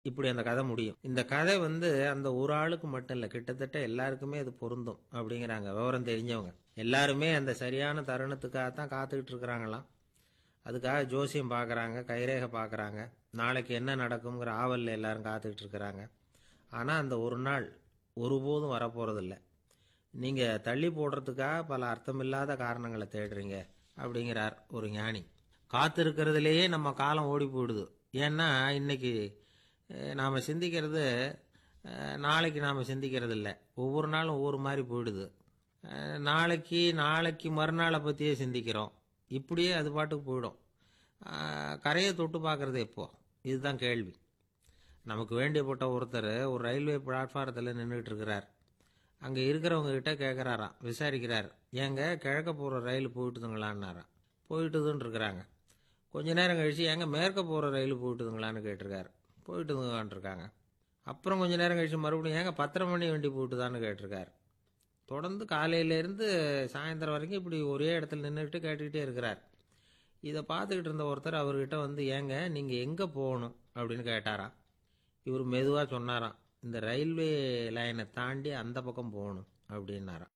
இப்படி அந்த கதை முடியும் இந்த கதை வந்து அந்த ஒரு ஆளுக்கு மட்டும் இல்லை கிட்டத்தட்ட எல்லாருக்குமே அது பொருந்தும் அப்படிங்கிறாங்க விவரம் தெரிஞ்சவங்க எல்லாருமே அந்த சரியான தருணத்துக்காக தான் காத்துக்கிட்டு இருக்கிறாங்களாம் அதுக்காக ஜோசியம் பார்க்குறாங்க கைரேகை பார்க்குறாங்க நாளைக்கு என்ன நடக்குங்கிற ஆவலில் எல்லாரும் காத்துக்கிட்டு இருக்கிறாங்க ஆனால் அந்த ஒரு நாள் ஒருபோதும் வரப்போகிறதில்ல நீங்கள் தள்ளி போடுறதுக்காக பல அர்த்தமில்லாத காரணங்களை தேடுறீங்க அப்படிங்கிறார் ஒரு ஞானி காத்திருக்கிறதுலேயே நம்ம காலம் ஓடி போயிடுது ஏன்னா இன்னைக்கு நாம் சிந்திக்கிறது அஹ், நாளைக்கு நாம் சிந்திக்கிறது இல்லை ஒவ்வொரு நாளும் ஒவ்வொரு மாதிரி போயிடுது அஹ், நாளைக்கு நாளைக்கு மறுநாளை பற்றியே சிந்திக்கிறோம் இப்படியே அது பாட்டுக்கு போயிடும் அஹ், கரையை தொட்டு பார்க்குறது எப்போ இதுதான் கேள்வி நமக்கு வேண்டியப்பட்ட ஒருத்தர் ஒரு ரயில்வே பிளாட்ஃபாரத்தில் நின்றுட்டு இருக்கிறார் அங்கே இருக்கிறவங்க கிட்ட கேட்குறாராம் விசாரிக்கிறார் ஏங்க கிழக்க போகிற ரயில் போயிட்டுதுங்களான்னாராம் போயிட்டுதுன்னு இருக்கிறாங்க கொஞ்ச நேரம் கழிச்சு ஏங்க மேற்க போகிற ரயில் போயிட்டுதுங்களான்னு கேட்டிருக்காரு போயிட்டுதுங்களான் இருக்காங்க அப்புறம் கொஞ்ச நேரம் கழிச்சு மறுபடியும் ஏங்க பத்தரை மணி வண்டி போயிட்டுதான்னு கேட்டிருக்காரு தொடர்ந்து காலையிலேருந்து சாயந்தரம் வரைக்கும் இப்படி ஒரே இடத்துல நின்றுட்டு கேட்டுக்கிட்டே இருக்கிறார் இதை பார்த்துக்கிட்டு இருந்த ஒருத்தர் அவர்கிட்ட வந்து ஏங்க நீங்கள் எங்கே போகணும் அப்படின்னு கேட்டாராம் இவர் மெதுவாக சொன்னாராம் இந்த ரயில்வே லைனை தாண்டி அந்த பக்கம் போகணும் அப்படின்னாராம்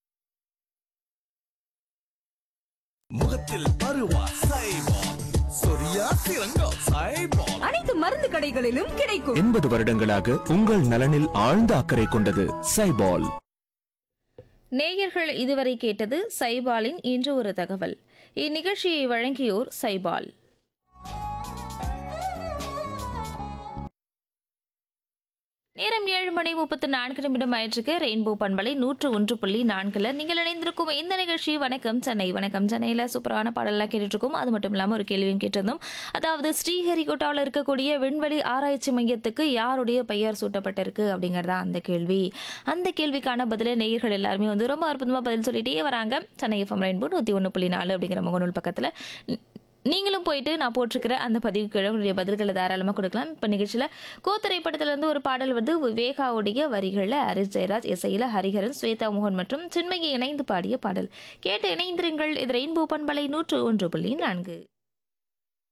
முகத்தில் பருவா சைபால் சொரியா சிறங்கோ சைபால் அனைத்து மருந்து கடைகளிலும் கிடைக்கும் எண்பது வருடங்களாக உங்கள் நலனில் ஆழ்ந்த அக்கறை கொண்டது சைபால் நேயர்கள் இதுவரை கேட்டது சைபாலின் இன்று ஒரு தகவல் இந்நிகழ்ச்சியை வழங்கியோர் சைபால் நேரம் ஏழு மணி முப்பத்து நான்கு நிமிடம் ஆயிற்றுக்கு ரெயின்போ பண்பலை நூற்று ஒன்று புள்ளி நான்குல நீங்கள் இணைந்திருக்கும் இந்த நிகழ்ச்சி வணக்கம் சென்னை வணக்கம் சென்னையில் சூப்பரான பாடலாம் கேட்டுட்டு இருக்கோம் அது மட்டும் இல்லாமல் ஒரு கேள்வியும் கேட்டிருந்தோம் அதாவது ஸ்ரீஹரிகோட்டாவில் இருக்கக்கூடிய விண்வெளி ஆராய்ச்சி மையத்துக்கு யாருடைய பெயர் சூட்டப்பட்டிருக்கு அப்படிங்கறதா அந்த கேள்வி அந்த கேள்விக்கான பதில நேயர்கள் எல்லாருமே வந்து ரொம்ப அற்புதமாக பதில் சொல்லிட்டே வராங்க சென்னை எஃப்எம் ரெயின்போ நூற்றி ஒன்று புள்ளி நாலு அப்படிங்கிற முகநூல் பக்கத்தில் நீங்களும் போயிட்டு நான் போட்டிருக்கிற அந்த பதிவு கீழே உங்களுடைய பதில்களை தாராளமாக கொடுக்கலாம் இப்போ நிகழ்ச்சியில் கோத்திரைப்படத்துலேருந்து ஒரு பாடல் வந்து விவேகாவுடைய வரிகளில் ஹரிஷ் ஜெயராஜ் இசையில் ஹரிஹரன் ஸ்வேதா மோகன் மற்றும் சின்மயி இணைந்து பாடிய பாடல் கேட்டு இணைந்திருங்கள் இது ரெயின்போ பண்பலை நூற்று ஒன்று புள்ளி நான்கு